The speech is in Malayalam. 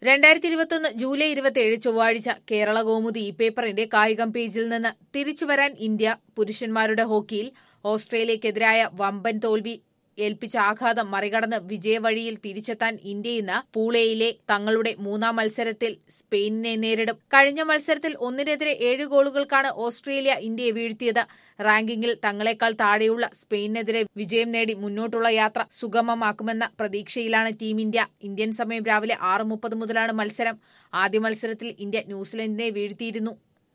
രണ്ടായിരത്തി ഇരുപത്തൊന്ന് ജൂലൈ ഇരുപത്തിയേഴ് ചൊവ്വാഴ്ച കേരള കൗമുദി ഈ പേപ്പറിന്റെ കായികം പേജിൽ നിന്ന് തിരിച്ചുവരാൻ ഇന്ത്യ പുരുഷന്മാരുടെ ഹോക്കിയിൽ ഓസ്ട്രേലിയക്കെതിരായ വമ്പൻ തോൽവി ഏൽപ്പിച്ച ആഘാതം മറികടന്ന് വിജയവഴിയിൽ തിരിച്ചെത്താൻ ഇന്ത്യ ഇന്ന് പൂളെയിലെ തങ്ങളുടെ മൂന്നാം മത്സരത്തിൽ സ്പെയിനിനെ നേരിടും കഴിഞ്ഞ മത്സരത്തിൽ ഒന്നിനെതിരെ ഏഴ് ഗോളുകൾക്കാണ് ഓസ്ട്രേലിയ ഇന്ത്യയെ വീഴ്ത്തിയത് റാങ്കിങ്ങിൽ തങ്ങളെക്കാൾ താഴെയുള്ള സ്പെയിനിനെതിരെ വിജയം നേടി മുന്നോട്ടുള്ള യാത്ര സുഗമമാക്കുമെന്ന പ്രതീക്ഷയിലാണ് ടീം ഇന്ത്യ ഇന്ത്യൻ സമയം രാവിലെ ആറ് മുപ്പത് മുതലാണ് മത്സരം ആദ്യ മത്സരത്തിൽ ഇന്ത്യ ന്യൂസിലൻഡിനെ വീഴ്ത്തിയിരുന്നു